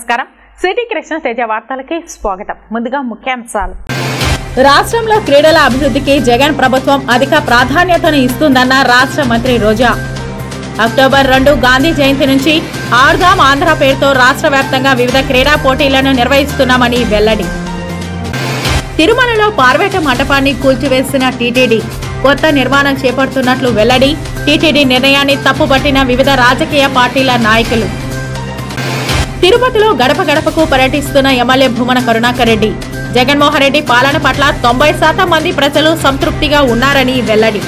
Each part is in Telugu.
నమస్కారం సిటీ కృష్ణ తేజ వార్తలకి స్వాగతం ముందుగా ముఖ్యాంశాలు రాష్ట్రంలో క్రీడల అభివృద్ధికి జగన్ ప్రభుత్వం అధిక ప్రాధాన్యతను ఇస్తుందన్న రాష్ట్ర మంత్రి రోజా అక్టోబర్ రెండు గాంధీ జయంతి నుంచి ఆడుదాం ఆంధ్ర పేరుతో రాష్ట్ర వ్యాప్తంగా వివిధ క్రీడా పోటీలను నిర్వహిస్తున్నామని వెల్లడి తిరుమలలో పార్వేట మండపాన్ని కూల్చివేసిన టీటీడీ కొత్త నిర్మాణం చేపడుతున్నట్లు వెల్లడి టీటీడీ నిర్ణయాన్ని తప్పుపట్టిన వివిధ రాజకీయ పార్టీల నాయకులు తిరుపతిలో గడప గడపకు పర్యటిస్తున్న ఎమ్మెల్యే భూమన కరుణాకర్ రెడ్డి జగన్మోహన్ రెడ్డి పాలన పట్ల తొంభై శాతం మంది ప్రజలు సంతృప్తిగా ఉన్నారని వెల్లడి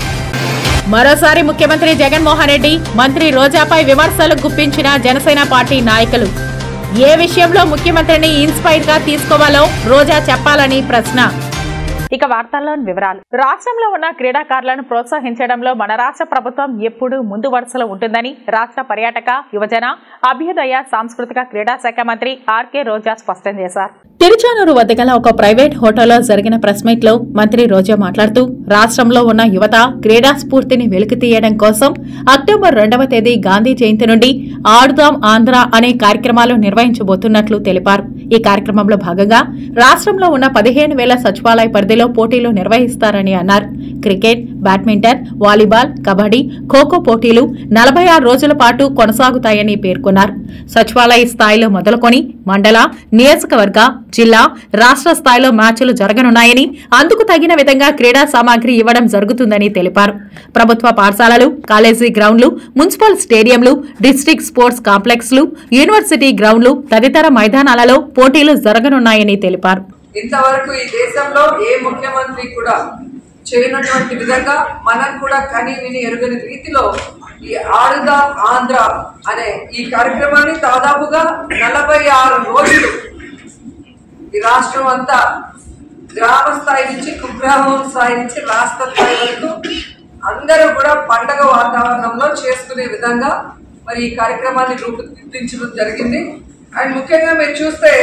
మరోసారి ముఖ్యమంత్రి జగన్మోహన్ రెడ్డి మంత్రి రోజాపై విమర్శలు గుప్పించిన జనసేన పార్టీ నాయకులు ఏ విషయంలో ముఖ్యమంత్రిని ఇన్స్పైర్ గా తీసుకోవాలో రోజా చెప్పాలని ప్రశ్న ఇక వార్తల్లోని వివరాలు రాష్ట్రంలో ఉన్న క్రీడాకారులను ప్రోత్సహించడంలో మన రాష్ట్ర ప్రభుత్వం ఎప్పుడూ ముందు వరుసలో ఉంటుందని రాష్ట్ర పర్యాటక యువజన అభ్యుదయ సాంస్కృతిక క్రీడా శాఖ మంత్రి ఆర్కే రోజా స్పష్టం చేశారు తిరుచానూరు వద్ద గల ఒక ప్రైవేట్ హోటల్లో జరిగిన ప్రెస్ మీట్ లో మంత్రి రోజా మాట్లాడుతూ రాష్ట్రంలో ఉన్న యువత క్రీడా స్ఫూర్తిని వెలికితీయడం కోసం అక్టోబర్ రెండవ తేదీ గాంధీ జయంతి నుండి ఆడుదాం ఆంధ్ర అనే కార్యక్రమాలు నిర్వహించబోతున్నట్లు తెలిపారు ఈ కార్యక్రమంలో భాగంగా రాష్ట్రంలో ఉన్న పదిహేను వేల సచివాలయ పరిధిలో పోటీలు నిర్వహిస్తారని అన్నారు cricket badminton volleyball kabaddi kho kho పోటీలు నలభై ఆరు రోజుల పాటు కొనసాగుతాయని పేర్కొన్నారు సచివాలయ స్థాయిలో మొదలుకొని మండల నియోజకవర్గ జిల్లా రాష్ట్ర స్థాయిలో మ్యాచ్లు జరగనున్నాయని అందుకు తగిన విధంగా క్రీడా సామాగ్రి ఇవ్వడం జరుగుతుందని తెలిపారు ప్రభుత్వ పాఠశాలలు కాలేజీ గ్రౌండ్లు మున్సిపల్ స్టేడియంలు డిస్ట్రిక్ట్ స్పోర్ట్స్ కాంప్లెక్స్లు యూనివర్సిటీ గ్రౌండ్లు తదితర మైదానాలలో పోటీలు జరగనున్నాయని తెలిపారు ఇంతవరకు ఈ దేశంలో ఏ ముఖ్యమంత్రి కూడా చేయనటువంటి విధంగా మనం కూడా కని విని ఎరుగని రీతిలో ఈ ఆడుదాం ఆంధ్ర అనే ఈ కార్యక్రమాన్ని దాదాపుగా నలభై ఆరు రోజులు ఈ రాష్ట్రం అంతా గ్రామ స్థాయి నుంచి కుగ్రామం స్థాయి నుంచి రాష్ట్ర స్థాయి వరకు అందరూ కూడా పండగ వాతావరణంలో చేసుకునే విధంగా మరి ఈ కార్యక్రమాన్ని రూపొందించడం జరిగింది అండ్ ముఖ్యంగా మీరు చూస్తే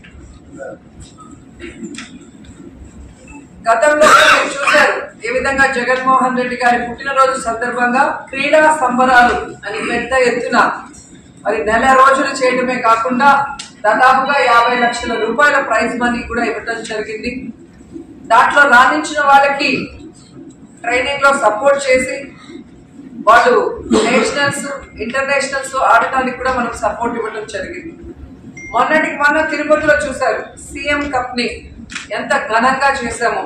గతంలో కూడా మీరు చూశారు ఏ విధంగా జగన్మోహన్ రెడ్డి గారి పుట్టినరోజు సందర్భంగా క్రీడా సంబరాలు అని పెద్ద ఎత్తున మరి నెల రోజులు చేయడమే కాకుండా దాదాపుగా యాభై లక్షల రూపాయల ప్రైజ్ మనీ కూడా ఇవ్వడం జరిగింది దాంట్లో రాణించిన వాళ్ళకి ట్రైనింగ్ లో సపోర్ట్ చేసి వాళ్ళు నేషనల్స్ ఇంటర్నేషనల్స్ ఆడటానికి కూడా మనం సపోర్ట్ ఇవ్వడం జరిగింది మొన్నటికి మొన్న తిరుపతిలో చూశారు సీఎం కప్ ని ఎంత ఘనంగా చేశాము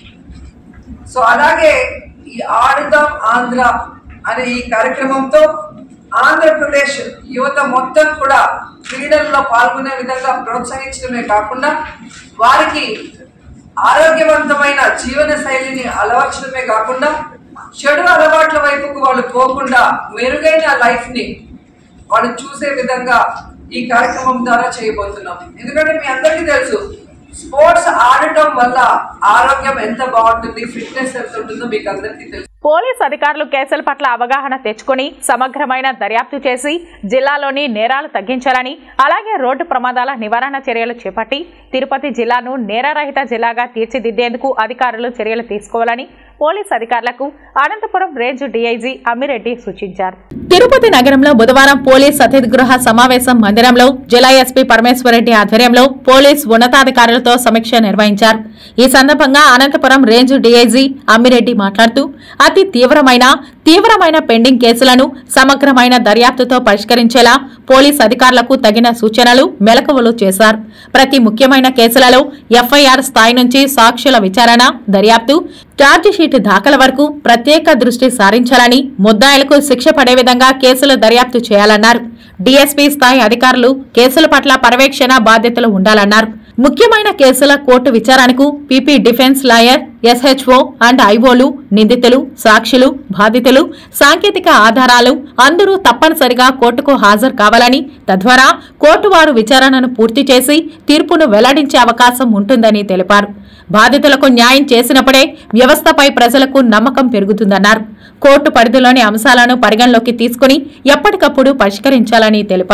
సో అలాగే ఈ ఆడుదాం ఆంధ్ర అనే ఈ కార్యక్రమంతో ఆంధ్రప్రదేశ్ యువత మొత్తం కూడా క్రీడల్లో పాల్గొనే విధంగా ప్రోత్సహించడమే కాకుండా వారికి ఆరోగ్యవంతమైన జీవన శైలిని అలవర్చడమే కాకుండా చెడు అలవాట్ల వైపుకు వాళ్ళు పోకుండా మెరుగైన లైఫ్ ని వాళ్ళు చూసే విధంగా ఈ కార్యక్రమం ద్వారా చేయబోతున్నాం ఎందుకంటే మీ అందరికీ తెలుసు స్పోర్ట్స్ ఆడటం వల్ల ఆరోగ్యం ఎంత బాగుంటుంది ఫిట్నెస్ ఎంత ఉంటుందో మీకు అందరికీ తెలుసు పోలీస్ అధికారులు కేసుల పట్ల అవగాహన తెచ్చుకుని సమగ్రమైన దర్యాప్తు చేసి జిల్లాలోని నేరాలు తగ్గించాలని అలాగే రోడ్డు ప్రమాదాల నివారణ చర్యలు చేపట్టి తిరుపతి జిల్లాను నేరరహిత జిల్లాగా తీర్చిదిద్దేందుకు అధికారులు చర్యలు తీసుకోవాలని పోలీస్ అధికారులకు అనంతపురం రేంజ్ డీఐజీ అమ్మిరెడ్డి సూచించారు తిరుపతి నగరంలో బుధవారం పోలీస్ అతిథి గృహ సమావేశం మందిరంలో జిల్లా ఎస్పీ పరమేశ్వరరెడ్డి ఆధ్వర్యంలో పోలీస్ ఉన్నతాధికారులతో సమీక్ష నిర్వహించారు ఈ సందర్భంగా అనంతపురం రేంజ్ డీఐజీ అమ్మిరెడ్డి మాట్లాడుతూ అతి తీవ్రమైన తీవ్రమైన పెండింగ్ కేసులను సమగ్రమైన దర్యాప్తుతో పరిష్కరించేలా పోలీస్ అధికారులకు తగిన సూచనలు మెలకువలు చేశారు ప్రతి ముఖ్యమైన కేసులలో ఎఫ్ఐఆర్ స్థాయి నుంచి సాక్షుల విచారణ దర్యాప్తు ఛార్జిషీట్ దాఖల వరకు ప్రత్యేక దృష్టి సారించాలని ముద్దాయిలకు శిక్ష పడే విధంగా కేసులు దర్యాప్తు చేయాలన్నారు డీఎస్పీ స్థాయి అధికారులు కేసుల పట్ల పర్యవేక్షణ బాధ్యతలు ఉండాలన్నారు ముఖ్యమైన కేసుల కోర్టు విచారణకు PP defence lawyer SHO and ఐఓలు నిందితులు సాక్షులు బాధితులు సాంకేతిక ఆధారాలు అందరూ తప్పనిసరిగా కోర్టుకు హాజరు కావాలని తద్వారా కోర్టు వారు విచారణను పూర్తి చేసి తీర్పును వెల్లడించే అవకాశం ఉంటుందని తెలిపారు బాధితులకు న్యాయం చేసినప్పుడే వ్యవస్థపై ప్రజలకు నమ్మకం పెరుగుతుందన్నారు కోర్టు పరిధిలోని అంశాలను పరిగణలోకి తీసుకుని ఎప్పటికప్పుడు పరిష్కరించాలని తెలిపారు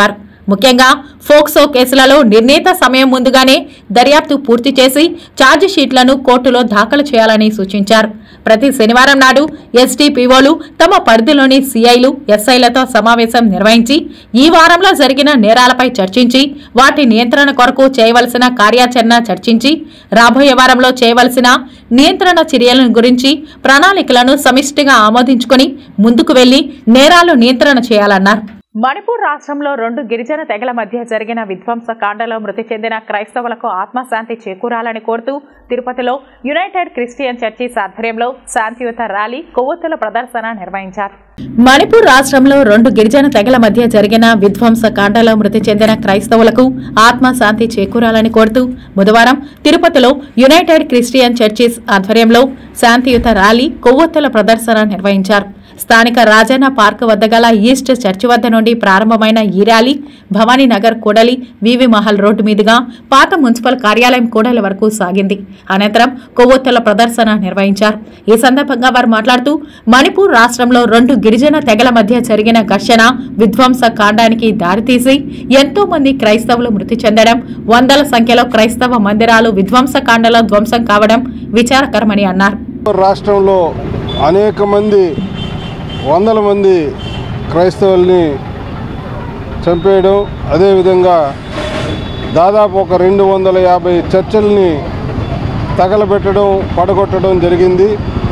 ముఖ్యంగా ఫోక్సో కేసులలో నిర్ణీత సమయం ముందుగానే దర్యాప్తు పూర్తి చేసి ఛార్జ్ షీట్లను కోర్టులో దాఖలు చేయాలని సూచించారు ప్రతి శనివారం నాడు ఎస్టీపీఓలు తమ పరిధిలోని సీఐలు ఎస్ఐలతో సమావేశం నిర్వహించి ఈ వారంలో జరిగిన నేరాలపై చర్చించి వాటి నియంత్రణ కొరకు చేయవలసిన కార్యాచరణ చర్చించి రాబోయే వారంలో చేయవలసిన నియంత్రణ చర్యలను గురించి ప్రణాళికలను సమిష్టిగా ఆమోదించుకుని ముందుకు వెళ్లి నేరాలు నియంత్రణ చేయాలన్నారు మణిపూర్ రాష్ట్రంలో రెండు గిరిజన తెగల మధ్య జరిగిన విధ్వంస కాండలో మృతి చెందిన క్రైస్తవులకు ఆత్మశాంతి చేకూరాలని కోరుతూ తిరుపతిలో యునైటెడ్ క్రిస్టియన్ చర్చీస్ ఆధ్వర్యంలో శాంతియుత ర్యాలీ కొవ్వొత్తుల ప్రదర్శన నిర్వహించారు మణిపూర్ రాష్ట్రంలో రెండు గిరిజన తెగల మధ్య జరిగిన విధ్వంస కాండలో మృతి చెందిన క్రైస్తవులకు ఆత్మశాంతి చేకూరాలని కోరుతూ బుధవారం తిరుపతిలో యునైటెడ్ క్రిస్టియన్ చర్చిస్ ఆధ్వర్యంలో శాంతియుత ర్యాలీ కొవ్వొత్తుల ప్రదర్శన నిర్వహించారు స్థానిక రాజన్న పార్క్ వద్ద గల ఈస్ట్ చర్చి వద్ద నుండి ప్రారంభమైన ఈ ర్యాలీ భవానీ నగర్ కూడలి వివి మహల్ రోడ్డు మీదుగా పాత మున్సిపల్ కార్యాలయం కూడలి వరకు సాగింది అనంతరం కొవ్వొత్తుల ప్రదర్శన నిర్వహించారు ఈ సందర్భంగా వారు మాట్లాడుతూ మణిపూర్ రాష్ట్రంలో రెండు గిరిజన తెగల మధ్య జరిగిన ఘర్షణ విధ్వంస కాండానికి దారితీసి ఎంతో మంది క్రైస్తవులు మృతి చెందడం వందల సంఖ్యలో క్రైస్తవ మందిరాలు విధ్వంస కాండలో ధ్వంసం కావడం విచారకరమని అన్నారు రాష్ట్రంలో అనేక మంది వందల మంది క్రైస్తవుల్ని చంపేయడం అదేవిధంగా దాదాపు ఒక రెండు వందల యాభై చర్చల్ని తగలబెట్టడం పడగొట్టడం జరిగింది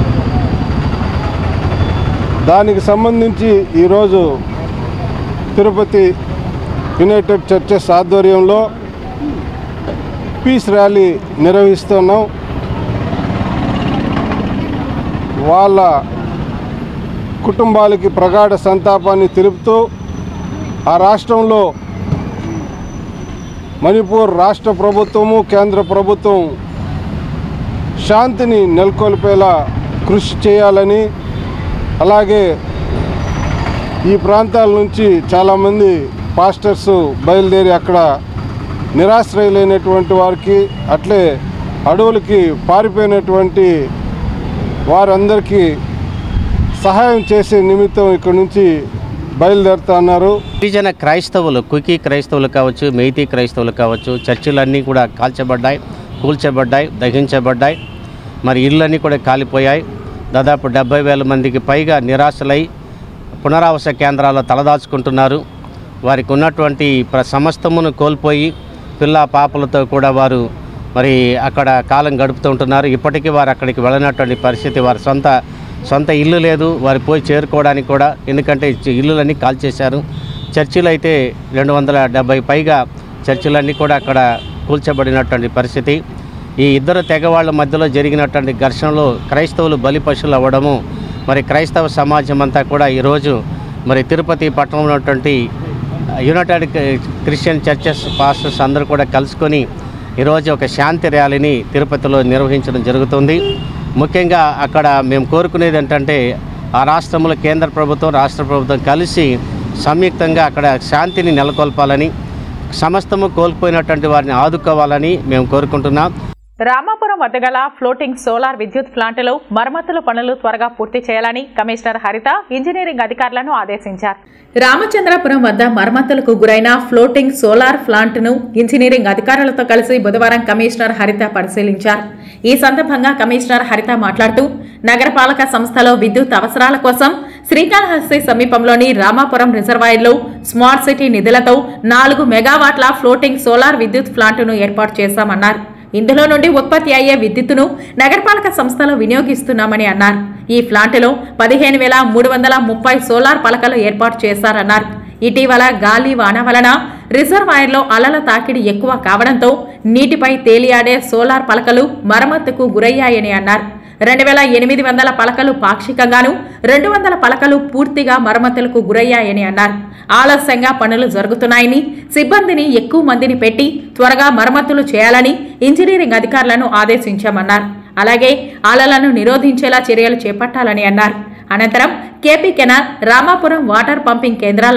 దానికి సంబంధించి ఈరోజు తిరుపతి యునైటెడ్ చర్చెస్ ఆధ్వర్యంలో పీస్ ర్యాలీ నిర్వహిస్తున్నాం వాళ్ళ కుటుంబాలకి ప్రగాఢ సంతాపాన్ని తెలుపుతూ ఆ రాష్ట్రంలో మణిపూర్ రాష్ట్ర ప్రభుత్వము కేంద్ర ప్రభుత్వం శాంతిని నెలకొల్పేలా కృషి చేయాలని అలాగే ఈ ప్రాంతాల నుంచి చాలామంది పాస్టర్స్ బయలుదేరి అక్కడ నిరాశ్రయులైనటువంటి వారికి అట్లే అడవులకి పారిపోయినటువంటి వారందరికీ సహాయం చేసే నిమిత్తం ఇక్కడ నుంచి బయలుదేరుతా ఉన్నారు గిరిజన క్రైస్తవులు కుకీ క్రైస్తవులు కావచ్చు మెయితీ క్రైస్తవులు కావచ్చు చర్చిలన్నీ కూడా కాల్చబడ్డాయి కూల్చబడ్డాయి దహించబడ్డాయి మరి ఇళ్ళన్నీ కూడా కాలిపోయాయి దాదాపు డెబ్బై వేల మందికి పైగా నిరాశలై పునరావాస కేంద్రాల్లో తలదాచుకుంటున్నారు వారికి ఉన్నటువంటి ప్ర సమస్తమును కోల్పోయి పిల్ల పాపలతో కూడా వారు మరి అక్కడ కాలం గడుపుతూ ఉంటున్నారు ఇప్పటికీ వారు అక్కడికి వెళ్ళినటువంటి పరిస్థితి వారి సొంత సొంత ఇల్లు లేదు వారు పోయి చేరుకోవడానికి కూడా ఎందుకంటే ఇచ్చ- ఇల్లులన్నీ కాల్చేశారు చర్చిలు అయితే రెండు వందల డెబ్బై పైగా చర్చిలన్నీ కూడా అక్కడ కూల్చబడినటువంటి పరిస్థితి ఈ ఇద్దరు తెగవాళ్ళ మధ్యలో జరిగినటువంటి ఘర్షణలో క్రైస్తవులు బలి పశువులు అవ్వడము మరి క్రైస్తవ సమాజం అంతా కూడా ఈరోజు మరి తిరుపతి పట్టణంలో ఉన్నటువంటి యునైటెడ్ క్రిస్టియన్ చర్చెస్ పాస్టర్స్ అందరూ కూడా కలుసుకొని ఈరోజు ఒక శాంతి ర్యాలీని తిరుపతిలో నిర్వహించడం జరుగుతుంది ముఖ్యంగా అక్కడ మేము కోరుకునేది ఏంటంటే ఆ రాష్ట్రంలో కేంద్ర ప్రభుత్వం రాష్ట్ర ప్రభుత్వం కలిసి సంయుక్తంగా అక్కడ శాంతిని నెలకొల్పాలని సమస్తము కోల్పోయినటువంటి వారిని ఆదుకోవాలని మేము కోరుకుంటున్నాం రామాపురం వద్ద గల ఫ్లోటింగ్ సోలార్ విద్యుత్ ప్లాంటులో మరమ్మతుల పనులు త్వరగా పూర్తి చేయాలని కమిషనర్ హరిత ఇంజనీరింగ్ అధికారులను ఆదేశించారు రామచంద్రపురం వద్ద మరమ్మతులకు గురైన ఫ్లోటింగ్ సోలార్ ప్లాంట్ ను ఇంజనీరింగ్ అధికారులతో కలిసి బుధవారం కమిషనర్ హరిత పరిశీలించారు ఈ సందర్భంగా కమిషనర్ హరిత మాట్లాడుతూ నగరపాలక సంస్థలో విద్యుత్ అవసరాల కోసం శ్రీకాళహస్తి సమీపంలోని రామాపురం రిజర్వాయర్లో స్మార్ట్ సిటీ నిధులతో నాలుగు మెగావాట్ల ఫ్లోటింగ్ సోలార్ విద్యుత్ ప్లాంటును ఏర్పాటు చేశామన్నారు ఇందులో నుండి ఉత్పత్తి అయ్యే విద్యుత్తును నగరపాలక సంస్థలో వినియోగిస్తున్నామని అన్నారు ఈ ప్లాంటులో పదిహేను వేల మూడు వందల ముప్పై సోలార్ పలకలు ఏర్పాటు చేశారన్నారు ఇటీవల గాలి వాన వలన రిజర్వాయర్లో అలల తాకిడి ఎక్కువ కావడంతో నీటిపై తేలియాడే సోలార్ పలకలు మరమ్మతుకు గురయ్యాయని అన్నారు రెండు వేల ఎనిమిది వందల పలకలు పాక్షికంగాను రెండు వందల పలకలు పూర్తిగా మరమ్మతులకు గురయ్యాయని అన్నారు ఆలస్యంగా పనులు జరుగుతున్నాయని సిబ్బందిని ఎక్కువ మందిని పెట్టి త్వరగా మరమ్మతులు చేయాలని ఇంజనీరింగ్ అధికారులను ఆదేశించామన్నారు అలాగే ఆలలను నిరోధించేలా చర్యలు చేపట్టాలని అన్నారు అనంతరం KP canal Ramapuram water pumping కేంద్రాలను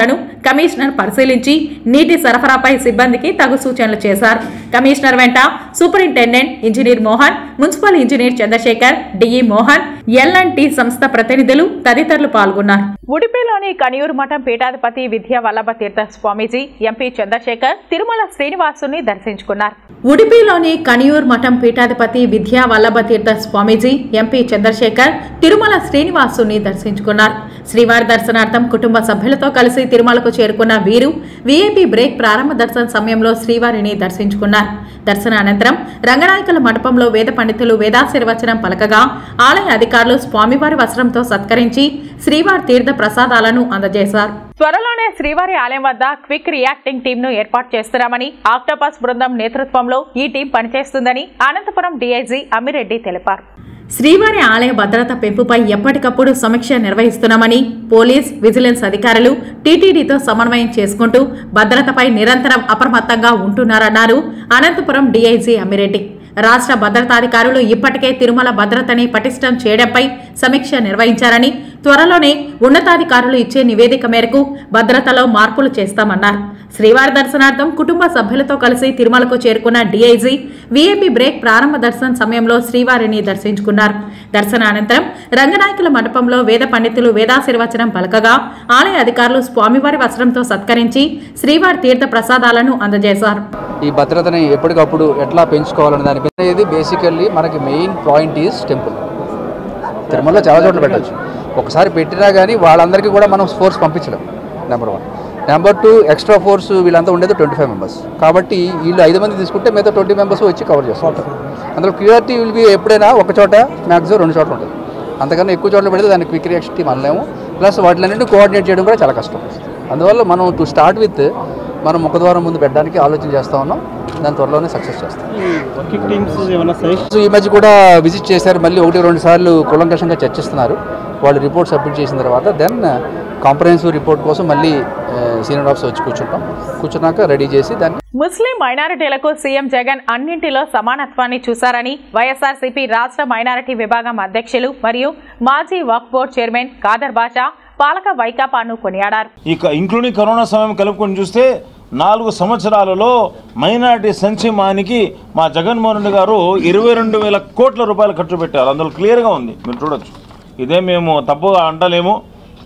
కమిషనర్ పరిశీలించి నీటి సరఫరాపై సిబ్బందికి తగు సూచనలు చేశారు కమిషనర్ వెంట superintendent engineer Mohan municipal engineer Chandrasekhar DE Mohan LNT సంస్థ ప్రతినిధులు తదితరులు పాల్గొన్నారు ఉడిపిలోని కనియూరు మఠం పీఠాధిపతి విద్యా వల్లభ తీర్థ స్వామీజీ ఎంపీ చంద్రశేఖర్ తిరుమల శ్రీనివాసుని దర్శించుకున్నారు ఉడిపిలోని కనియూర్ మఠం పీఠాధిపతి విద్యా వల్లభ తీర్థ స్వామీజీ ఎంపీ చంద్రశేఖర్ తిరుమల శ్రీనివాసుని దర్శించుకున్నారు శ్రీవారి దర్శనార్థం కుటుంబ సభ్యులతో కలిసి తిరుమలకు చేరుకున్న వీరు వీఐపీ బ్రేక్ ప్రారంభ దర్శన సమయంలో శ్రీవారిని దర్శించుకున్నారు దర్శన అనంతరం రంగనాయకుల మండపంలో వేద పండితులు వేదాశీర్వచనం పలకగా ఆలయ అధికారులు స్వామివారి వస్త్రంతో సత్కరించి శ్రీవారి తీర్థ ప్రసాదాలను అందజేశారు త్వరలోనే శ్రీవారి ఆలయం వద్ద క్విక్ రియాక్టింగ్ టీమ్ ను ఏర్పాటు చేస్తున్నామని ఆక్టోపస్ బృందం నేతృత్వంలో ఈ టీం పనిచేస్తుందని అనంతపురం డీఐజీ అమ్మిరెడ్డి తెలిపారు శ్రీవారి ఆలయ భద్రత పెంపుపై ఎప్పటికప్పుడు సమీక్ష నిర్వహిస్తున్నామని పోలీస్ విజిలెన్స్ అధికారులు టీటీడీతో సమన్వయం చేసుకుంటూ భద్రతపై నిరంతరం అప్రమత్తంగా ఉంటున్నారన్నారు అనంతపురం డీఐజీ అమ్మిరెడ్డి రాష్ట్ర భద్రతాధికారులు ఇప్పటికే తిరుమల భద్రతని పటిష్టం చేయడంపై సమీక్ష నిర్వహించారని త్వరలోనే ఉన్నతాధికారులు ఇచ్చే నివేదిక మేరకు భద్రతలో మార్పులు చేస్తామన్నారు శ్రీవారి దర్శనార్థం కుటుంబ సభ్యులతో కలిసి తిరుమలకు చేరుకున్న డీఐజీ వీఐపీ బ్రేక్ ప్రారంభ దర్శనం సమయంలో శ్రీవారిని దర్శించుకున్నారు దర్శన అనంతరం రంగనాయకుల మండపంలో వేద పండితులు వేదాశీర్వచనం పలకగా ఆలయ అధికారులు స్వామివారి వస్త్రంతో సత్కరించి శ్రీవారి తీర్థ ప్రసాదాలను అందజేశారు ఈ భద్రతని ఎప్పటికప్పుడు ఎట్లా పెంచుకోవాలనే దానిపై ఇది బేసికల్లీ మనకి మెయిన్ పాయింట్ ఈజ్ టెంపుల్ తిరుమలలో చాలా చోట్ల పెట్టచ్చు ఒకసారి పెట్టినా కానీ వాళ్ళందరికీ కూడా మనం ఫోర్స్ పంపించలేం number one number two extra force వీళ్ళంతా ఉండేది ట్వంటీ ఫైవ్ మెంబర్స్ కాబట్టి వీళ్ళు ఐదు మంది తీసుకుంటే మిగతా ట్వంటీ మెంబర్స్ వచ్చి కవర్ చేస్తారు అందులో క్యూఆర్టీ విల్ బి ఎప్పుడైనా ఒక చోట మ్యాక్సిమం రెండు చోట్ల ఉంటుంది అంతకన్నా ఎక్కువ చోట్ల పెడితే దానికి క్విక్ రియాక్షన్ టీమ్ అనలేము ప్లస్ వాటిలన్నింటినీ కోఆర్డినేట్ చేయడం కూడా చాలా కష్టం అందువల్ల మనం టు స్టార్ట్ విత్ మనం ముఖద్వారం ముందు పెట్టడానికి ఆలోచన చేస్తా ఉన్నాం దాని త్వరలోనే సక్సెస్ చేస్తాం వర్కింగ్ టీమ్స్ ఏమైనా సజెస్ట్ సో ఈ మధ్య కూడా విజిట్ చేశారు మళ్ళీ ఒకటి రెండు సార్లు కూలంకషంగా చర్చిస్తున్నారు వాళ్ళు రిపోర్ట్ సబ్మిట్ చేసిన తర్వాత దెన్ కాంప్రహెన్సివ్ రిపోర్ట్ కోసం మళ్ళీ సీనియర్ ఆఫీసర్ వచ్చి కూర్చుంటాం కూర్చున్నాక రెడీ చేసి దాన్ని ముస్లిం మైనారిటీలకు సీఎం జగన్ అన్నింటిలో సమానత్వాన్ని చూశారని వైఎస్ఆర్సీపీ రాష్ట్ర మైనారిటీ విభాగం అధ్యక్షులు మరియు మాజీ వక్ఫ్ బోర్డు చైర్మన్ ఖాదర్ బాషా పాలక వైకాపాను కొనియాడారు ఇక ఇంక్లూడింగ్ కరోనా సమయం కలుపుకొని చూస్తే నాలుగు సంవత్సరాలలో మైనార్టీ సంక్షేమానికి మా జగన్మోహన్ రెడ్డి గారు ఇరవై రెండు వేల కోట్ల రూపాయలు ఖర్చు పెట్టారు అందులో క్లియర్గా ఉంది మీరు చూడొచ్చు ఇదే మేము తప్పుగా అంటలేము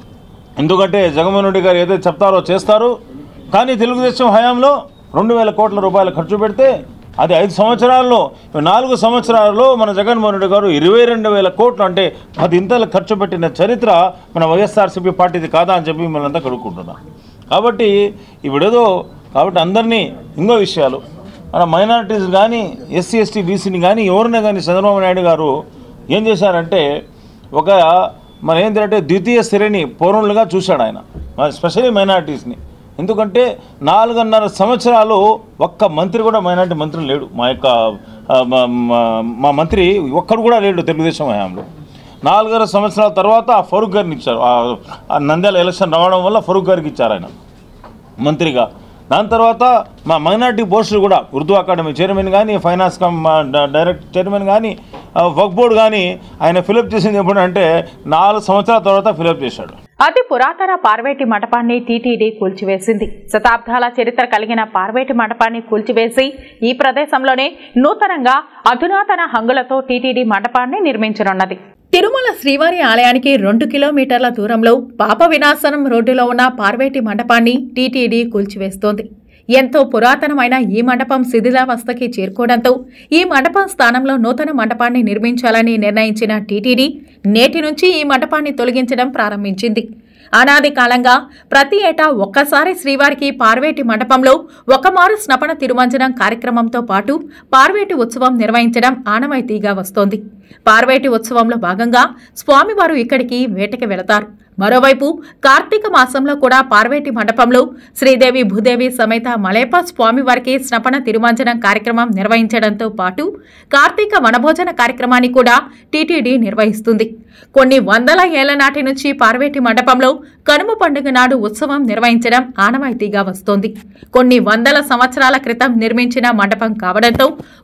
ఎందుకంటే జగన్మోహన్ రెడ్డి గారు ఏదైతే చెప్తారో చేస్తారు కానీ తెలుగుదేశం హయాంలో రెండు వేల కోట్ల రూపాయలు ఖర్చు పెడితే అది ఐదు సంవత్సరాల్లో నాలుగు సంవత్సరాల్లో మన జగన్మోహన్ రెడ్డి గారు ఇరవై రెండు వేల కోట్లు అంటే పది ఇంతలు ఖర్చు పెట్టిన చరిత్ర మన వైఎస్ఆర్సీపీ పార్టీది కాదా అని చెప్పి మిమ్మల్ని అంతా కడుక్కుంటున్నాం కాబట్టి ఇప్పుడేదో కాబట్టి అందరినీ ఇంకో విషయాలు మన మైనారిటీస్ కానీ ఎస్సీ ఎస్టీ బీసీని కానీ ఎవరిని కానీ చంద్రబాబు నాయుడు గారు ఏం చేశారంటే ఒక మన ఏంటంటే ద్వితీయ శ్రేణి పౌరులుగా చూశాడు ఆయన స్పెషల్లీ మైనారిటీస్ని ఎందుకంటే నాలుగున్నర సంవత్సరాలు ఒక్క మంత్రి కూడా మైనార్టీ మంత్రి లేడు మా యొక్క ఆ, మా- మా- మా మంత్రి ఒక్కడు కూడా లేడు తెలుగుదేశం హయాంలో నాలుగున్నర సంవత్సరాల తర్వాత ఆ ఫరూక్ గారిని ఇచ్చారు ఆ- ఆ నంద్యాల ఎలక్షన్ రావడం వల్ల ఫరూక్ గారికి ఇచ్చారు ఆయన మంత్రిగా దాని తర్వాత మా మైనార్టీ పోస్టులు కూడా ఉర్దూ అకాడమీ చైర్మన్ కానీ ఫైనాన్స్ కమ్ డ- డైరెక్ట్ చైర్మన్ కానీ వర్క్ బోర్డు కానీ ఆయన ఫిలప్ చేసింది ఎప్పుడు అంటే నాలుగు సంవత్సరాల తర్వాత ఫిలప్ చేశాడు అతి పురాతన పార్వేటి మండపాన్ని టీటీడీ కూల్చివేసింది శతాబ్దాల చరిత్ర కలిగిన పార్వేటి మండపాన్ని కూల్చివేసి ఈ ప్రదేశంలోనే నూతనంగా అధునాతన హంగులతో టీటీడీ మండపాన్ని నిర్మించనున్నది తిరుమల శ్రీవారి ఆలయానికి రెండు కిలోమీటర్ల దూరంలో పాప వినాశనం రోడ్డులో ఉన్న పార్వేటి మండపాన్ని టీటీడీ కూల్చివేస్తోంది ఎంతో పురాతనమైన ఈ మండపం శిథిలావస్థకి చేరుకోవడంతో ఈ మండపం స్థానంలో నూతన మండపాన్ని నిర్మించాలని నిర్ణయించిన టీటీడీ నేటి నుంచి ఈ మండపాన్ని తొలగించడం ప్రారంభించింది అనాది కాలంగా ప్రతి ఏటా ఒక్కసారి శ్రీవారికి పార్వేటి మండపంలో ఒకమారు స్నపన తిరుమంజనం కార్యక్రమంతో పాటు పార్వేటి ఉత్సవం నిర్వహించడం ఆనవాయితీగా వస్తోంది పార్వేటి ఉత్సవంలో భాగంగా స్వామివారు ఇక్కడికి వేటకి వెళతారు మరోవైపు కార్తీక మాసంలో కూడా పార్వేటి మండపంలో శ్రీదేవి భూదేవి సమేత మలేప స్వామివారికి స్నపన తిరుమంజనం కార్యక్రమం నిర్వహించడంతో పాటు కార్తీక వనభోజన కార్యక్రమాన్ని కూడా టీటీడీ నిర్వహిస్తుంది కొన్ని వందల ఏళ్ల నాటి నుంచి పార్వేటి మండపంలో కనుమ పండుగ నాడు ఉత్సవం నిర్వహించడం ఆనవాయితీగా వస్తోంది కొన్ని వందల సంవత్సరాల క్రితం నిర్మించిన మండపం కావడంతో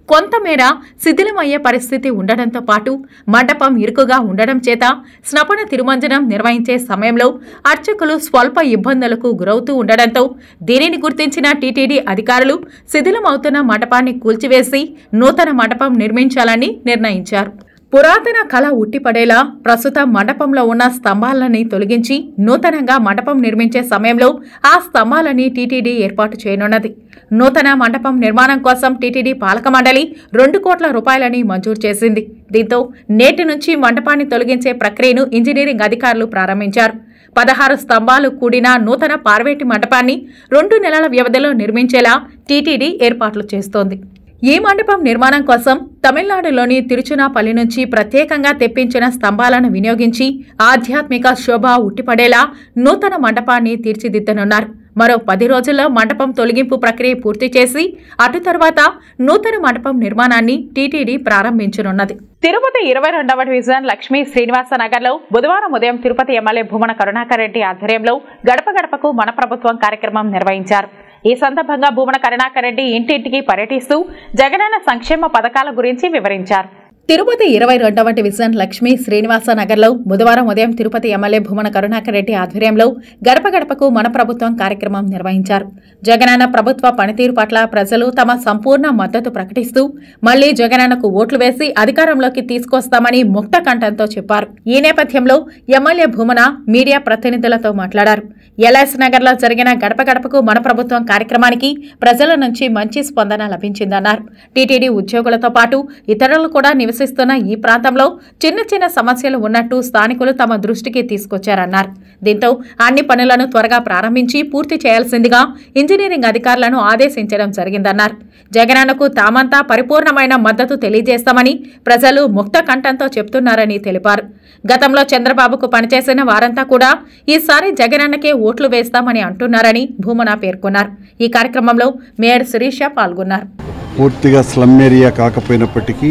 కొంతమేర శిథిలమయ్యే పరిస్థితి ఉండడంతో పాటు మండపం ఇరుకుగా ఉండడం చేత స్నపన తిరుమంజనం నిర్వహించే సమయంలో అర్చకులు స్వల్ప ఇబ్బందులకు గురవుతూ ఉండడంతో దీనిని గుర్తించిన టీటీడీ అధికారులు శిథిలమవుతున్న మండపాన్ని కూల్చివేసి నూతన మండపం నిర్మించాలని నిర్ణయించారు పురాతన కళ ఉట్టిపడేలా ప్రస్తుతం మండపంలో ఉన్న స్తంభాలని తొలగించి నూతనంగా మండపం నిర్మించే సమయంలో ఆ స్తంభాలని టీటీడీ ఏర్పాటు చేయనున్నది నూతన మండపం నిర్మాణం కోసం టీటీడీ పాలక మండలి రెండు కోట్ల రూపాయలని మంజూరు చేసింది దీంతో నేటి నుంచి మండపాన్ని తొలగించే ప్రక్రియను ఇంజనీరింగ్ అధికారులు ప్రారంభించారు పదహారు స్తంభాలు కూడిన నూతన పార్వేటి మండపాన్ని రెండు నెలల వ్యవధిలో నిర్మించేలా టీటీడీ ఏర్పాట్లు చేస్తోంది ఈ మండపం నిర్మాణం కోసం తమిళనాడులోని తిరుచునాపల్లి నుంచి ప్రత్యేకంగా తెప్పించిన స్తంభాలను వినియోగించి ఆధ్యాత్మిక శోభ ఉట్టిపడేలా నూతన మండపాన్ని తీర్చిదిద్దనున్నారు మరో పది రోజుల్లో మండపం తొలగింపు ప్రక్రియ పూర్తి చేసి అటు తర్వాత నూతన మండపం నిర్మాణాన్ని టీటీడీ ప్రారంభించనున్నది తిరుపతి ఇరవై రెండవ డివిజన్ లక్ష్మీ శ్రీనివాస నగర్లో బుధవారం ఉదయం తిరుపతి ఎమ్మెల్యే భూమన కరుణాకర్ రెడ్డి ఆధ్వర్యంలో గడప గడపకు మన ప్రభుత్వం కార్యక్రమం నిర్వహించారు ఈ సందర్భంగా భూమన కరుణాకర్ రెడ్డి ఇంటింటికి పర్యటిస్తూ జగనన్న సంక్షేమ పథకాల గురించి వివరించారు తిరుపతి ఇరవై రెండవ డివిజన్ లక్ష్మీ శ్రీనివాస నగర్లో బుధవారం ఉదయం తిరుపతి ఎమ్మెల్యే భూమన కరుణాకర్ రెడ్డి ఆధ్వర్యంలో గడప గడపకు మన ప్రభుత్వం కార్యక్రమం నిర్వహించారు జగనన్న ప్రభుత్వ పనితీరు పట్ల ప్రజలు తమ సంపూర్ణ మద్దతు ప్రకటిస్తూ మళ్లీ జగనన్నకు ఓట్లు వేసి అధికారంలోకి తీసుకొస్తామని ముక్త కంఠంతో చెప్పారు ఈ నేపథ్యంలో ఎమ్మెల్యే భూమన మీడియా ప్రతినిధులతో మాట్లాడారు ఎల్ఎస్ నగర్లో జరిగిన గడప గడపకు మన ప్రభుత్వం కార్యక్రమానికి ప్రజల నుంచి మంచి స్పందన లభించిందన్నారు టీటీడీ ఉద్యోగులతో పాటు ఇతరులు కూడా నివసిస్తున్న ఈ ప్రాంతంలో చిన్న చిన్న సమస్యలు ఉన్నట్టు స్థానికులు తమ దృష్టికి తీసుకొచ్చారన్నారు దీంతో అన్ని పనులను త్వరగా ప్రారంభించి పూర్తి చేయాల్సిందిగా ఇంజనీరింగ్ అధికారులను ఆదేశించడం జరిగిందన్నారు జగనన్నకు తామంతా పరిపూర్ణమైన మద్దతు తెలియజేస్తామని ప్రజలు ముక్త కంఠంతో చెప్తున్నారని తెలిపారు గతంలో చంద్రబాబుకు పనిచేసిన వారంతా కూడా ఈసారి జగనన్నకే ఓట్లు వేస్తామని అంటున్నారని భూమన పేర్కొన్నారు ఈ కార్యక్రమంలో మేయర్ శిరీష పాల్గొన్నారు పూర్తిగా స్లమ్ ఏరియా కాకపోయినప్పటికీ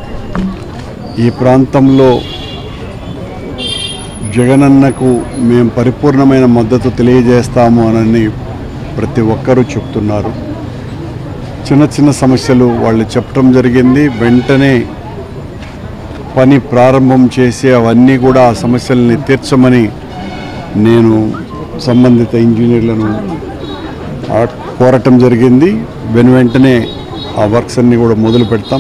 ఈ ప్రాంతంలో జగనన్నకు మేము పరిపూర్ణమైన మద్దతు తెలియజేస్తాము అని ప్రతి ఒక్కరూ చెప్తున్నారు చిన్న చిన్న సమస్యలు వాళ్ళు చెప్పడం జరిగింది వెంటనే పని ప్రారంభం చేసి అవన్నీ కూడా ఆ సమస్యల్ని తీర్చమని నేను సంబంధిత ఇంజనీర్లను ఆ- కోరటం జరిగింది వెను వెంటనే ఆ వర్క్స్ అన్నీ కూడా మొదలు పెడతాం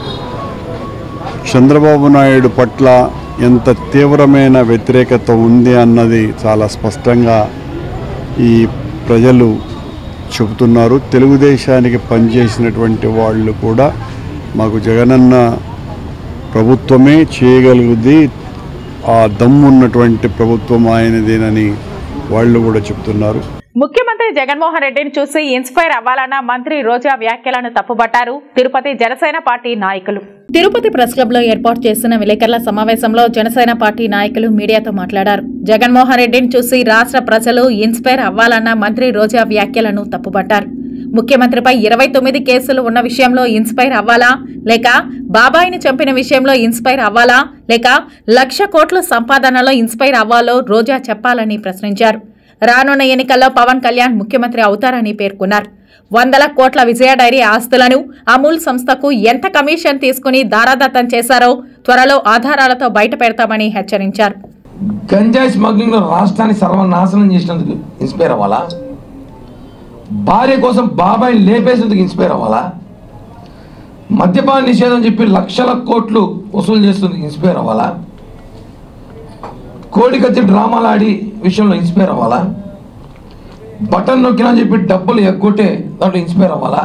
చంద్రబాబు నాయుడు పట్ల ఎంత తీవ్రమైన వ్యతిరేకత ఉంది అన్నది చాలా స్పష్టంగా ఈ ప్రజలు చెబుతున్నారు తెలుగుదేశానికి పనిచేసినటువంటి వాళ్ళు కూడా మాకు జగనన్న ప్రభుత్వమే చేయగలుగుది ఆ దమ్మున్నటువంటి ప్రభుత్వం ఆయనదేనని వాళ్ళు కూడా చెప్తున్నారు ముఖ్యమంత్రి జగన్మోహన్ రెడ్డిని చూసి ఇన్స్పైర్ అవ్వాలన్న మంత్రి రోజా వ్యాఖ్యలను తప్పుబట్టారు తిరుపతి జనసేన పార్టీ నాయకులు తిరుపతి ప్రెస్ క్లబ్ లో ఏర్పాటు చేసిన విలేకరుల సమావేశంలో జనసేన పార్టీ నాయకులు మీడియాతో మాట్లాడారు జగన్మోహన్ రెడ్డిని చూసి రాష్ట్ర ప్రజలు ఇన్స్పైర్ అవ్వాలన్న మంత్రి రోజా వ్యాఖ్యలను తప్పుపట్టారు ముఖ్యమంత్రిపై ఇరవై తొమ్మిది కేసులు ఉన్న విషయంలో ఇన్స్పైర్ అవ్వాలా లేక బాబాయిని చంపిన విషయంలో ఇన్స్పైర్ అవ్వాలా లేక లక్ష కోట్ల సంపాదనలో ఇన్స్పైర్ అవ్వాలో రోజా చెప్పాలని ప్రశ్నించారు రానున్న ఎన్నికల్లో పవన్ కళ్యాణ్ ముఖ్యమంత్రి అవుతారని పేర్కొన్నారు వందల కోట్ల విజయ డైరీ ఆస్తులను అమూల్ సంస్థకు ఎంత కమిషన్ తీసుకుని దారాదత్తం చేశారో త్వరలో ఆధారాలతో బయట పెడతామని హెచ్చరించారు గంజాయి స్మగ్లింగ్ లో రాష్ట్రాన్ని సర్వనాశనం చేసినందుకు ఇన్స్పైర్ అవ్వాలా భార్య కోసం బాబాయిని లేపేసినందుకు ఇన్స్పైర్ అవ్వాలా మద్యపాన నిషేధం చెప్పి లక్షల కోట్లు వసూలు చేస్తుంది ఇన్స్పైర్ అవ్వాలా కోడికత్తి డ్రామాలు ఆడి విషయంలో ఇన్స్పైర్ అవ్వాలా బటన్ నొక్కినా అని చెప్పి డబ్బులు ఎగ్గొట్టే దాంట్లో ఇన్స్పైర్ అవ్వాలా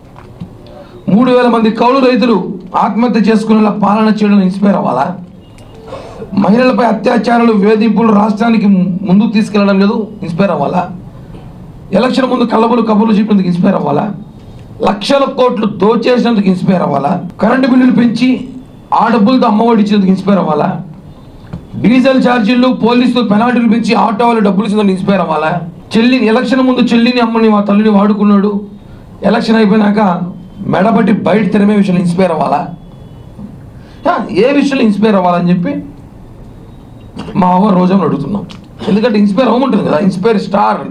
మూడు వేల మంది కౌలు రైతులు ఆత్మహత్య చేసుకునేలా పాలన చేయడం ఇన్స్పైర్ అవ్వాలా మహిళలపై అత్యాచారాలు వేధింపులు రాష్ట్రానికి ముందుకు తీసుకెళ్లడం లేదు ఇన్స్పైర్ అవ్వాలా ఎలక్షన్ ముందు కళ్ళబులు కబుర్లు చెప్పినందుకు ఇన్స్పైర్ అవ్వాలా లక్షల కోట్లు దోచేసినందుకు ఇన్స్పైర్ అవ్వాలా కరెంటు బిల్లులు పెంచి ఆ డబ్బులతో అమ్మఒడి ఇచ్చినందుకు ఇన్స్పైర్ అవ్వాలా డీజిల్ ఛార్జీలు పోలీసులు పెనాల్టీలు పెంచి ఆటో వాళ్ళు డబ్బులు ఇచ్చినందుకు ఇన్స్పైర్ అవ్వాలా చెల్లిని ఎలక్షన్ ముందు చెల్లిని అమ్మని మా తల్లిని వాడుకున్నాడు ఎలక్షన్ అయిపోయినాక మెడబట్టి బయట తిరమే విషయంలో ఇన్స్పైర్ అవ్వాలా ఆ, ఏ విషయంలో ఇన్స్పైర్ అవ్వాలని చెప్పి మా అవ్వ రోజాను అడుగుతున్నాం ఎందుకంటే ఇన్స్పైర్ అవ్వమంటుంది కదా ఇన్స్పైర్ స్టార్ అంట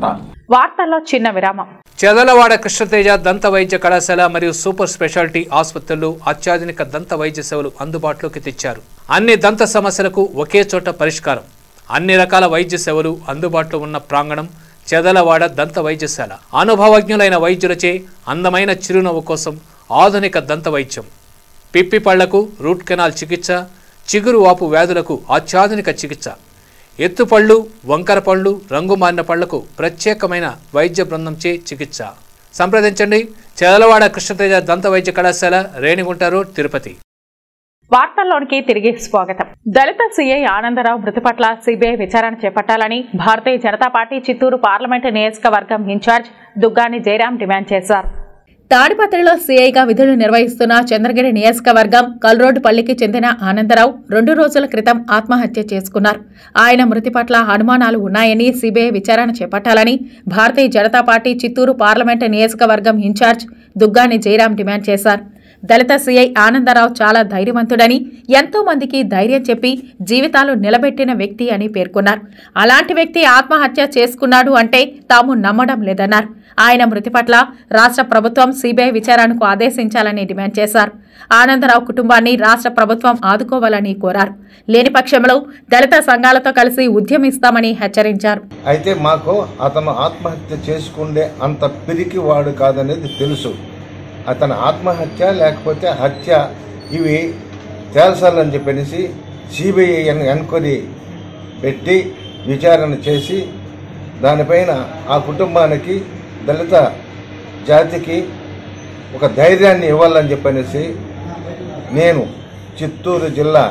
వార్తల్లో చిన్న విరామం చెదలవాడ కృష్ణతేజ దంత వైద్య కళాశాల మరియు సూపర్ స్పెషాలిటీ ఆసుపత్రులు అత్యాధునిక దంత వైద్య సేవలు అందుబాటులోకి తెచ్చారు అన్ని దంత సమస్యలకు ఒకే చోట పరిష్కారం అన్ని రకాల వైద్య సేవలు అందుబాటులో ఉన్న ప్రాంగణం చెదలవాడ దంత వైద్యశాల అనుభవజ్ఞులైన వైద్యులచే అందమైన చిరునవ్వు కోసం ఆధునిక దంత వైద్యం పిప్పి పళ్లకు రూట్ కెనాల్ చికిత్స చిగురు వాపు వ్యాధులకు అత్యాధునిక చికిత్స ఎత్తుపళ్ళు వంకర పళ్ళు రంగు మారిన పళ్లకు ప్రత్యేకమైన వైద్య బృందంచే చికిత్స సంప్రదించండి చెదలవాడ కృష్ణతేజ దంత వైద్య కళాశాల రేణిగుంట రోడ్ తిరుపతి వార్తల్లోనికి తిరిగి స్వాగతం దళిత సీఐ ఆనందరావు మృతి పట్ల సిబిఐ విచారణ చేపట్టాలని భారతీయ జనతా పార్టీ చిత్తూరు పార్లమెంటు నియోజకవర్గం ఇన్ఛార్జ్ దుగ్గాని జయరాం డిమాండ్ చేశారు తాడిపత్రిలో సీఐగా విధులు నిర్వహిస్తున్న చంద్రగిరి నియోజకవర్గం కల్రోడ్డుపల్లికి చెందిన ఆనందరావు రెండు రోజుల క్రితం ఆత్మహత్య చేసుకున్నారు ఆయన మృతి పట్ల అనుమానాలు ఉన్నాయని సీబీఐ విచారణ చేపట్టాలని భారతీయ జనతా పార్టీ చిత్తూరు పార్లమెంటు నియోజకవర్గం ఇన్ఛార్జ్ దుగ్గాని జయరాం డిమాండ్ చేశారు దళిత సీఐ ఆనందరావు చాలా ధైర్యవంతుడని ఎంతో మందికి ధైర్యం చెప్పి జీవితాలు నిలబెట్టిన వ్యక్తి అని పేర్కొన్నారు అలాంటి వ్యక్తి ఆత్మహత్య చేసుకున్నాడు అంటే తాము నమ్మడం లేదన్నారు ఆయన మృతి పట్ల రాష్ట్ర ప్రభుత్వం సీబీఐ విచారణకు ఆదేశించాలని డిమాండ్ చేశారు ఆనందరావు కుటుంబాన్ని రాష్ట్ర ప్రభుత్వం ఆదుకోవాలని కోరారు లేని పక్షంలో దళిత సంఘాలతో కలిసి ఉద్యమిస్తామని హెచ్చరించారు అయితే మాకు అతను ఆత్మహత్య చేసుకుండే అంత పిరికి వాడు కాదనేది తెలుసు అతని ఆత్మహత్య లేకపోతే హత్య ఇవి తేల్చాలని చెప్పనేసి సిబిఐ ఎన్క్వైరీ పెట్టి విచారణ చేసి దానిపైన ఆ కుటుంబానికి దళిత జాతికి ఒక ధైర్యాన్ని ఇవ్వాలని చెప్పనేసి నేను చిత్తూరు జిల్లా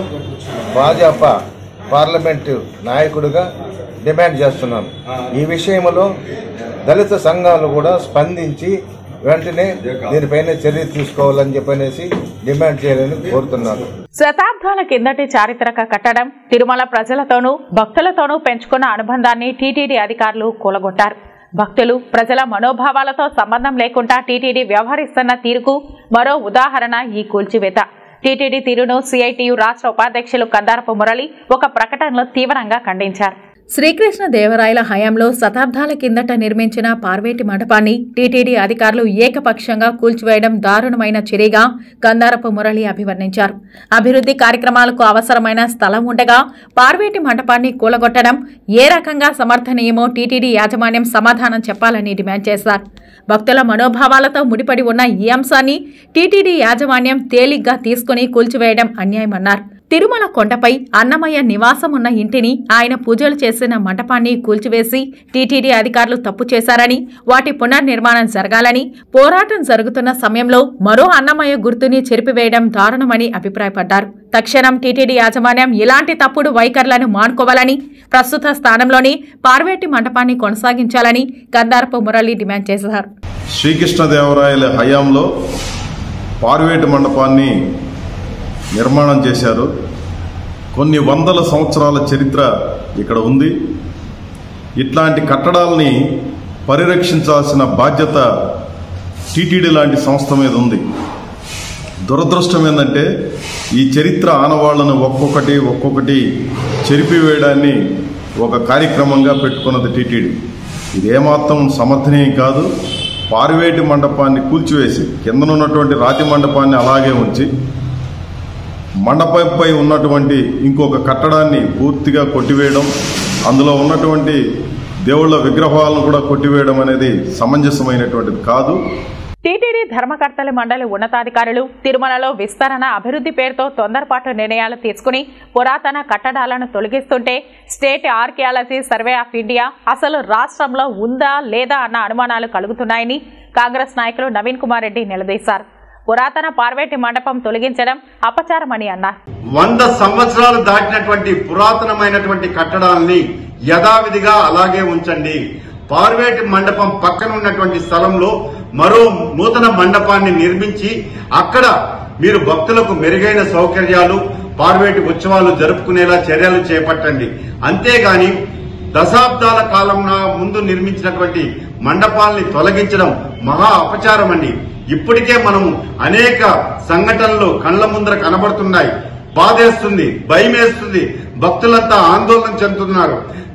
భాజపా పార్లమెంటు నాయకుడిగా డిమాండ్ చేస్తున్నాను ఈ విషయంలో దళిత సంఘాలు కూడా స్పందించి వెంటనే దీనిపైన చర్య తీసుకోవాలని చెప్పనేసి డిమాండ్ చేయాలని కోరుతున్నాను శతాబ్దాల కిందటి చారిత్రక కట్టడం తిరుమల ప్రజలతోనూ భక్తులతోనూ పెంచుకున్న అనుబంధాన్ని టీటీడీ అధికారులు కూలగొట్టారు భక్తులు ప్రజల మనోభావాలతో సంబంధం లేకుండా టీటీడీ వ్యవహరిస్తున్న తీరుకు మరో ఉదాహరణ ఈ కూల్చివేత టీటీడీ తీరును సిఐటియు రాష్ట్ర ఉపాధ్యక్షులు కందారపు మురళి ఒక ప్రకటనలో తీవ్రంగా ఖండించారు శ్రీకృష్ణ దేవరాయల హయాంలో శతాబ్దాల కిందట నిర్మించిన పార్వేటి మండపాన్ని టీటీడీ అధికారులు ఏకపక్షంగా కూల్చివేయడం దారుణమైన చర్యగా కందారపు మురళి అభివర్ణించారు అభివృద్ధి కార్యక్రమాలకు అవసరమైన స్థలం ఉండగా పార్వేటి మండపాన్ని కూలగొట్టడం ఏ రకంగా సమర్థనీయమో టీటీడీ యాజమాన్యం సమాధానం చెప్పాలని డిమాండ్ చేశారు భక్తుల మనోభావాలతో ముడిపడి ఉన్న ఈ అంశాన్ని టీటీడీ యాజమాన్యం తేలిగ్గా తీసుకుని కూల్చివేయడం అన్యాయమన్నారు తిరుమల కొండపై అన్నమయ్య నివాసం ఉన్న ఇంటిని ఆయన పూజలు చేసిన మంటపాన్ని కూల్చివేసి టీటీడీ అధికారులు తప్పు చేశారని వాటి పునర్నిర్మాణం జరగాలని పోరాటం జరుగుతున్న సమయంలో మరో అన్నమయ్య గుర్తుని చెరిపివేయడం దారుణమని అభిప్రాయపడ్డారు తక్షణం టీటీడీ యాజమాన్యం ఇలాంటి తప్పుడు వైఖరులను మానుకోవాలని ప్రస్తుత స్థానంలోని పార్వేటి మంటపాన్ని కొనసాగించాలని కందారపు మురళి డిమాండ్ చేశారు శ్రీకృష్ణదేవరాయల హయాంలో పార్వేటి మండపాన్ని నిర్మాణం చేశారు కొన్ని వందల సంవత్సరాల చరిత్ర ఇక్కడ ఉంది ఇట్లాంటి కట్టడాలని పరిరక్షించాల్సిన బాధ్యత టీటీడీ లాంటి సంస్థ మీద ఉంది దురదృష్టం ఏంటంటే ఈ చరిత్ర ఆనవాళ్లను ఒక్కొక్కటి ఒక్కొక్కటి చెరిపివేయడాన్ని ఒక కార్యక్రమంగా పెట్టుకున్నది టీటీడీ ఇది ఏమాత్రం సమర్థనీయం కాదు పార్వేటి మండపాన్ని కూల్చివేసి కిందనున్నటువంటి రాతి మండపాన్ని అలాగే ఉంచి మండపంపై ఉన్నటువంటి ఇంకొక కట్టడాన్ని పూర్తిగా కొట్టివేయడం అందులో ఉన్నటువంటి దేవుళ్ళ విగ్రహాలను కూడా కొట్టివేయడం అనేది సమంజసమైనటువంటిది కాదు టీటీడీ ధర్మకర్తల మండలి ఉన్నతాధికారులు తిరుమలలో విస్తరణ అభివృద్ధి పేరుతో తొందరపాటు నిర్ణయాలు తీసుకుని పురాతన కట్టడాలను తొలగిస్తుంటే state archaeology survey of India అసలు రాష్ట్రంలో ఉందా లేదా అన్న అనుమానాలు కలుగుతున్నాయని కాంగ్రెస్ నాయకులు నవీన్ కుమార్ రెడ్డి నిలదీశారు పురాతన పార్వేటి మండపం తొలగించడం అపచారమని అన్నారు వంద సంవత్సరాలు దాటినటువంటి పురాతనమైనటువంటి కట్టడాల్ని యథావిధిగా అలాగే ఉంచండి పార్వేటి మండపం పక్కన ఉన్నటువంటి స్థలంలో మరో నూతన మండపాన్ని నిర్మించి అక్కడ మీరు భక్తులకు మెరుగైన సౌకర్యాలు పార్వేటి ఉత్సవాలు జరుపుకునేలా చర్యలు చేపట్టండి అంతేగాని దశాబ్దాల కాలం ముందు నిర్మించినటువంటి మండపాల్ని తొలగించడం మహా అపచారం అండి ఇప్పటికే మనము అనేక సంఘటనలు కళ్ల ముందర కనబడుతున్నాయి బాధేస్తుంది భయమేస్తుంది భక్తులంతా ఆందోళన చెందుతున్నారు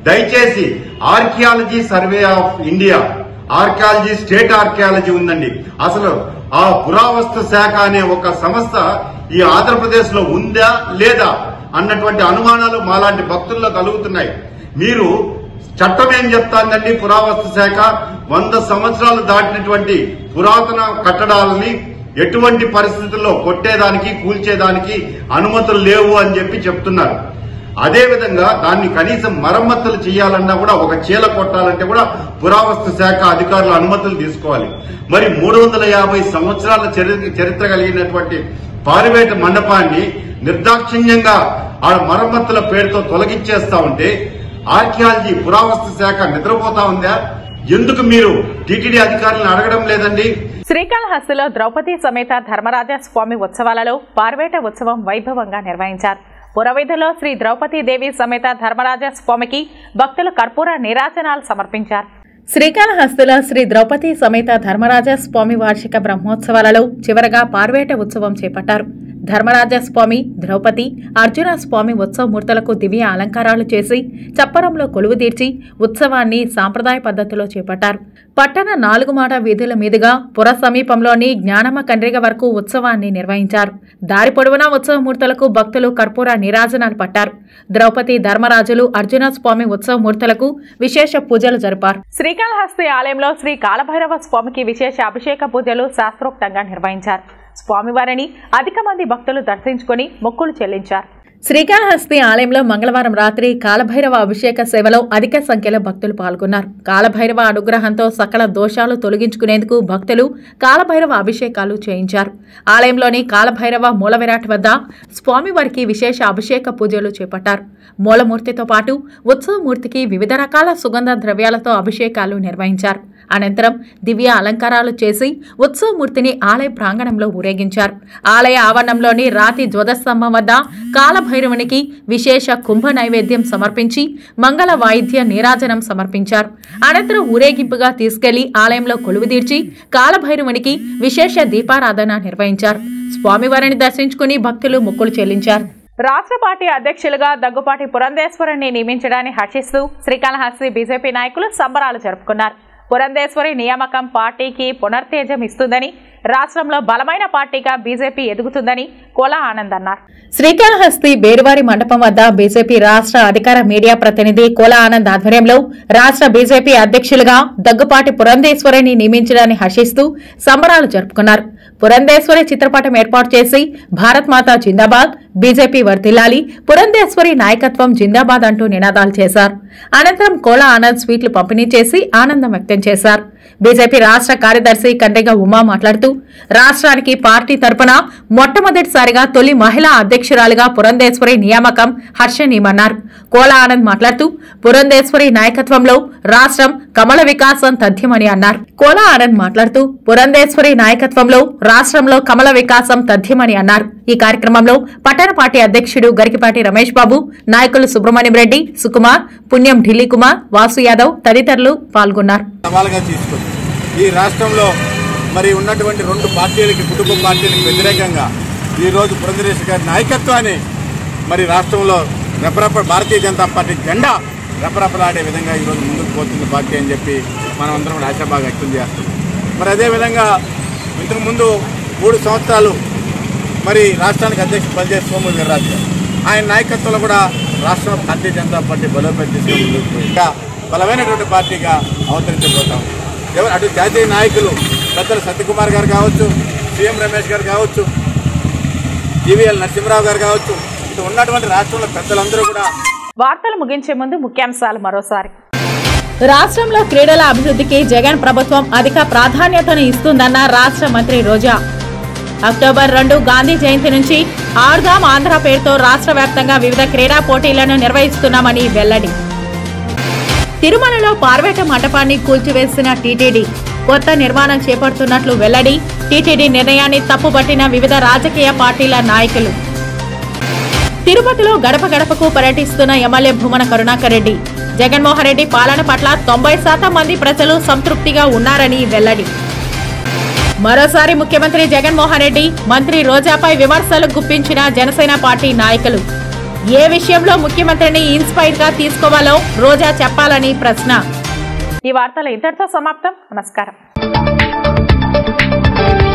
దయచేసి archaeology survey of India archaeology state archaeology ఉందండి అసలు ఆ పురావస్తు శాఖ అనే ఒక సంస్థ ఈ ఆంధ్రప్రదేశ్ లో ఉందా లేదా అన్నటువంటి అనుమానాలు మాలాంటి భక్తుల్లో కలుగుతున్నాయి మీరు చట్టం ఏం చెప్తాందండి పురావస్తు శాఖ వంద సంవత్సరాలు దాటినటువంటి పురాతన కట్టడాలని ఎటువంటి పరిస్థితుల్లో కొట్టేదానికి కూల్చేదానికి అనుమతులు లేవు అని చెప్పి చెప్తున్నారు అదే విధంగా దాన్ని కనీసం మరమ్మతులు చేయాలన్నా కూడా ఒక చీల కొట్టాలంటే కూడా పురావస్తు శాఖ అధికారులు అనుమతులు తీసుకోవాలి మరి మూడు వందల యాభై సంవత్సరాల చరి- చరిత్ర కలిగినటువంటి పారివేట మండపాన్ని నిర్దాక్షిణ్యంగా ఆ మరమ్మతుల పేరుతో తొలగించేస్తా ఉంటే ఆర్కియాలజీ పురావస్తు శాఖ నిద్రపోతా ఉందా ఎందుకు మీరు టీటీడీ అధికారులను అడగడం లేదండి శ్రీకాళహస్తిలో ద్రౌపది సమేత ధర్మరాజ స్వామి ఉత్సవాలలో పార్వేట ఉత్సవం వైభవంగా నిర్వహించారు పురవీధిలో శ్రీ ద్రౌపదీదేవి సమేత ధర్మరాజ స్వామికి భక్తులు కర్పూర నీరాజనాలు సమర్పించారు శ్రీకాళహస్తిలో శ్రీ ద్రౌపది సమేత ధర్మరాజ స్వామి వార్షిక బ్రహ్మోత్సవాలలో చివరగా పార్వేట ఉత్సవం చేపట్టారు ధర్మరాజ స్వామి ద్రౌపది అర్జున స్వామి ఉత్సవమూర్తులకు దివ్య అలంకారాలు చేసి చప్పరంలో కొలువు తీర్చి ఉత్సవాన్ని సాంప్రదాయ పద్ధతిలో చేపట్టారు పట్టణ నాలుగు మాట వీధుల మీదుగా పుర సమీపంలోని జ్ఞానమ్మ కండ్రిగ వరకు ఉత్సవాన్ని నిర్వహించారు దారి పొడవునా ఉత్సవమూర్తులకు భక్తులు కర్పూర నీరాజనాలు పట్టారు ద్రౌపది ధర్మరాజులు అర్జున స్వామి ఉత్సవమూర్తులకు విశేష పూజలు జరిపారు శ్రీకాళహస్తి ఆలయంలో శ్రీ కాలభైరవ స్వామికి విశేష అభిషేక పూజలు శాస్త్రోక్తంగా నిర్వహించారు స్వామివారిని అధిక మంది భక్తులు దర్శించుకొని మొక్కులు చెల్లించారు శ్రీకాళహస్తి ఆలయంలో మంగళవారం రాత్రి కాలభైరవ అభిషేక సేవలో అధిక సంఖ్యలో భక్తులు పాల్గొన్నారు కాలభైరవ అనుగ్రహంతో సకల దోషాలు తొలగించుకునేందుకు భక్తులు కాలభైరవ అభిషేకాలు చేయించారు ఆలయంలోని కాలభైరవ మూల విరాట్ వద్ద స్వామివారికి విశేష అభిషేక పూజలు చేపట్టారు మూలమూర్తితో పాటు ఉత్సవమూర్తికి వివిధ రకాల సుగంధ ద్రవ్యాలతో అభిషేకాలు నిర్వహించారు అనంతరం దివ్య అలంకారాలు చేసి ఉత్సవమూర్తిని ఆలయ ప్రాంగణంలో ఊరేగించారు ఆలయ ఆవరణంలోని రాతి ధ్వజస్తంభం వద్ద కాలభైరవునికి విశేష కుంభ నైవేద్యం సమర్పించి మంగళ వాయిద్య నీరాజనం సమర్పించారు అనంతరం ఊరేగింపుగా తీసుకెళ్లి ఆలయంలో కొలువుదీర్చి కాలభైరవునికి విశేష దీపారాధన నిర్వహించారు స్వామివారిని దర్శించుకుని భక్తులు మొక్కులు చెల్లించారు రాష్ట్ర పార్టీ అధ్యక్షులుగా దగ్గుపాటి పురంధేశ్వరిని నియమించడాన్ని హర్షిస్తూ శ్రీకాళహస్తి బీజేపీ నాయకులు సంబరాలు జరుపుకున్నారు పురంధేశ్వరి నియామకం పార్టీకి పునర్తేజం ఇస్తుందని రాష్ట్రంలో బలమైన పార్టీగా బీజేపీ ఎదుగుతుందని కోలా ఆనంద్ అన్నారు శ్రీకాళహస్తి బేరువారి మండపం వద్ద బీజేపీ రాష్ట్ర అధికార మీడియా ప్రతినిధి కోల ఆనంద్ ఆధ్వర్యంలో రాష్ట్ర బీజేపీ అధ్యక్షులుగా దగ్గుపాటి పురంధేశ్వరిని నియమించడాన్ని హర్షిస్తూ సంబరాలు జరుపుకున్నారు పురంధేశ్వరి చిత్రపటం ఏర్పాటు చేసి భారత్ మాతా జిందాబాద్ బీజేపీ వర్ధిల్లాలి పురంధేశ్వరి నాయకత్వం జిందాబాద్ అంటూ నినాదాలు చేశారు అనంతరం కోల ఆనంద్ స్వీట్లు పంపిణీ చేసి ఆనందం వ్యక్తం చేశారు బీజేపీ రాష్ట్ర కార్యదర్శి కండ్రిగ ఉమా మాట్లాడుతూ రాష్ట్రానికి పార్టీ తరపున మొట్టమొదటిసారిగా తొలి మహిళా అధ్యక్షురాలుగా పురంధేశ్వరి నియామకం హర్షణీయమన్నారు కోల ఆనంద్ మాట్లాడుతూ పురంధేశ్వరి నాయకత్వంలో రాష్ట్రం కమల వికాసం తథ్యమని అన్నారు కోల ఆనంద్ మాట్లాడుతూ పురంధేశ్వరి నాయకత్వంలో రాష్ట్రంలో కమల వికాసం తథ్యమని అన్నారు ఈ కార్యక్రమంలో పట్టణ పార్టీ అధ్యక్షుడు గరికిపాటి రమేష్ బాబు నాయకులు సుబ్రహ్మణ్యం రెడ్డి సుకుమార్ పుణ్యం ఢిల్లీ కుమార్ వాసు యాదవ్ తదితరులు పాల్గొన్నారు సవాలుగా తీసుకుంది ఈ రాష్ట్రంలో మరి ఉన్నటువంటి రెండు పార్టీలకి కుటుంబ పార్టీలకు వ్యతిరేకంగా ఈరోజు పురంధరేష్ గారి నాయకత్వాన్ని మరి రాష్ట్రంలో రెపరెప భారతీయ జనతా పార్టీ జెండా రెపరెపలాడే విధంగా ఈరోజు ముందుకు పోతుంది పార్టీ అని చెప్పి మనం అందరం కూడా ఆశాభాగా వ్యక్తం చేస్తున్నాం మరి అదేవిధంగా ఇంతకు ముందు మూడు సంవత్సరాలు మరి రాష్ట్రానికి అధ్యక్షుడు పనిచేసే సోము వీర్రాజు గారు ఆయన నాయకత్వంలో కూడా రాష్ట్రంలో భారతీయ జనతా పార్టీ బలోపేతం తీసుకుని ముందుకు పోయి ఇంకా బలమైనటువంటి పార్టీగా అవతరించబోతాం ఎవరు అటు జాతీయ నాయకులు పెద్దలు సత్యకుమార్ గారు కావచ్చు సీఎం రమేష్ గారు కావచ్చు జీవీఎల్ నరసింహరావు గారు కావచ్చు ఇటు ఉన్నటువంటి రాష్ట్రంలో పెద్దలందరూ కూడా వార్తలు ముగించే ముందు ముఖ్యాంశాలు మరోసారి రాష్ట్రంలో క్రీడల అభివృద్ధికి జగన్ ప్రభుత్వం అధిక ప్రాధాన్యతను ఇస్తుందన్న రాష్ట్ర మంత్రి రోజా అక్టోబర్ రెండు గాంధీ జయంతి నుంచి ఆర్గామ్ ఆంధ్ర పేరుతో రాష్ట్ర వ్యాప్తంగా వివిధ క్రీడా పోటీలను నిర్వహిస్తున్నామని వెల్లడి తిరుమలలో పార్వేట మండపాన్ని కూల్చివేసిన టీటీడీ కొత్త నిర్మాణం చేపడుతున్నట్లు వెల్లడి టీటీడీ నిర్ణయాన్ని తప్పుపట్టిన వివిధ రాజకీయ పార్టీల నాయకులు తిరుపతిలో గడప గడపకు పర్యటిస్తున్న ఎమ్మెల్యే భూమన కరుణాకర్ రెడ్డి జగన్మోహన్ రెడ్డి పాలన పట్ల తొంభై శాతం మంది ప్రజలు సంతృప్తిగా ఉన్నారని వెల్లడి మరోసారి ముఖ్యమంత్రి జగన్మోహన్ రెడ్డి మంత్రి రోజాపై విమర్శలు గుప్పించిన జనసేన పార్టీ నాయకులు ఏ విషయంలో ముఖ్యమంత్రిని ఇన్స్పైర్ గా తీసుకోవాలో రోజా చెప్పాలని ప్రశ్న ఈ వార్తలు ఇంతటితో సమాప్తం నమస్కారం